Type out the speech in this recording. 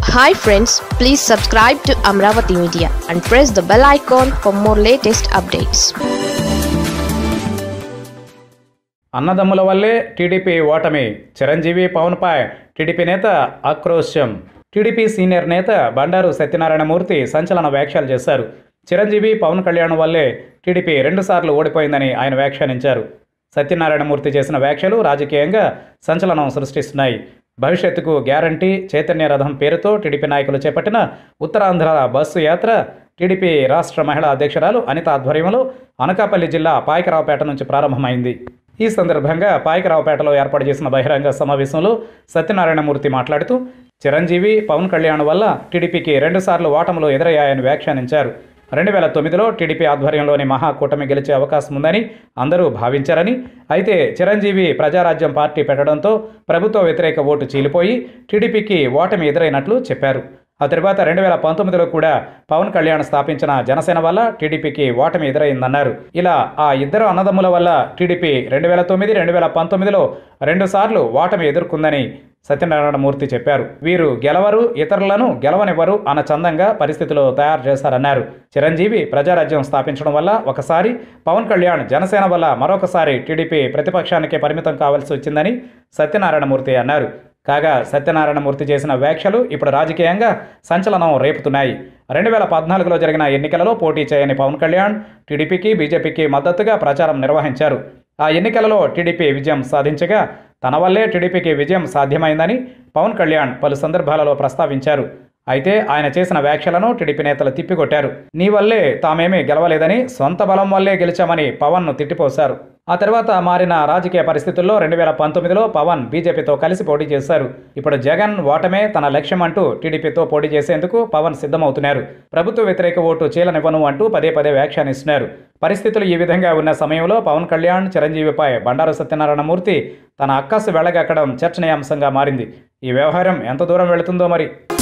hi friends please subscribe to Amaravati media and press the bell icon for more latest updates అన్నదమ్ముల వల్లే TDP ఓటమి Chiranjeevi పవన్పై TDP నేత ఆక్రోశం TDP senior నేత బండారు సత్యనారాయణమూర్తి సంచలన వ్యాఖ్యలు చేశారు చిరంజీవి పవన్ కళ్యాణ్ వల్లే టీడీపీ రెండుసార్లు ఓడిపోయిందని ఆయన వ్యాఖ్యానించారు సత్యనారాయణమూర్తి చేసిన వ్యాఖ్యలు రాజకీయంగా సంచలనం సృష్టిస్తున్నాయి భవిష్యత్తుకు గ్యారంటీ చైతన్య రథం పేరుతో టీడీపీ నాయకులు చేపట్టిన ఉత్తరాంధ్ర బస్సు యాత్ర టీడీపీ రాష్ట్ర మహిళా అధ్యక్షురాలు అనిత ఆధ్వర్యంలో అనకాపల్లి జిల్లా పాయకరావుపేట నుంచి ప్రారంభమైంది ఈ సందర్భంగా పాయకరావుపేటలో ఏర్పాటు చేసిన బహిరంగ సమావేశంలో సత్యనారాయణమూర్తి మాట్లాడుతూ చిరంజీవి పవన్ కళ్యాణ్ వల్ల టీడీపీకి రెండుసార్లు ఓటములు ఎదురయ్యాయని వ్యాఖ్యానించారు రెండు వేల తొమ్మిదిలో టీడీపీ ఆధ్వర్యంలోని మహాకూటమి గెలిచే అవకాశం ఉందని అందరూ భావించారని అయితే చిరంజీవి ప్రజారాజ్యం పార్టీ పెట్టడంతో ప్రభుత్వ వ్యతిరేక ఓటు చీలిపోయి టీడీపీకి ఓటమి ఎదురైనట్లు చెప్పారు ఆ తర్వాత రెండు వేల పంతొమ్మిదిలో కూడా పవన్ కళ్యాణ్ స్థాపించిన జనసేన వల్ల టీడీపీకి ఓటమి ఎదురైందన్నారు ఇలా ఆ ఇద్దరు అన్నదమ్ముల వల్ల టీడీపీ రెండు వేల తొమ్మిది రెండు వేల పంతొమ్మిదిలో రెండుసార్లు ఓటమి ఎదుర్కొందని సత్యనారాయణమూర్తి చెప్పారు వీరు గెలవరు ఇతరులను గెలవనివ్వరు అన్న చందంగా పరిస్థితులు తయారు చేశారన్నారు చిరంజీవి ప్రజారాజ్యం స్థాపించడం వల్ల ఒకసారి పవన్ కళ్యాణ్ జనసేన వల్ల మరొకసారి టీడీపీ ప్రతిపక్షానికే పరిమితం కావాల్సి వచ్చిందని సత్యనారాయణమూర్తి అన్నారు కాగా సత్యనారాయణమూర్తి చేసిన వ్యాఖ్యలు ఇప్పుడు రాజకీయంగా సంచలనం రేపుతున్నాయి రెండు వేల పద్నాలుగులో జరిగిన ఎన్నికలలో పోటీ చేయని పవన్ కళ్యాణ్ టీడీపీకి బీజేపీకి మద్దతుగా ప్రచారం నిర్వహించారు ఆ ఎన్నికలలో టీడీపీ విజయం సాధించగా తన వల్లే టీడీపీకి విజయం సాధ్యమైందని పవన్ కళ్యాణ్ పలు సందర్భాలలో ప్రస్తావించారు అయితే ఆయన చేసిన వ్యాఖ్యలను టీడీపీ నేతలు తిప్పికొట్టారు నీ వల్లే తామేమీ గెలవలేదని సొంత బలం వల్లే గెలిచామని పవన్ను తిట్టిపోశారు ఆ తర్వాత మారిన రాజకీయ పరిస్థితుల్లో రెండు వేల పంతొమ్మిదిలో పవన్ బీజేపీతో కలిసి పోటీ చేశారు ఇప్పుడు జగన్ ఓటమే తన లక్ష్యం అంటూ టీడీపీతో పోటీ చేసేందుకు పవన్ సిద్ధమవుతున్నారు ప్రభుత్వ వ్యతిరేక ఓటు చీలనివ్వను అంటూ పదే పదే వ్యాఖ్యానిస్తున్నారు పరిస్థితులు ఈ విధంగా ఉన్న సమయంలో పవన్ కళ్యాణ్ చిరంజీవిపై బండారు సత్యనారాయణమూర్తి తన అక్కసు వెళ్ళగక్కడం చర్చనీయాంశంగా మారింది ఈ వ్యవహారం ఎంత దూరం వెళుతుందో మరి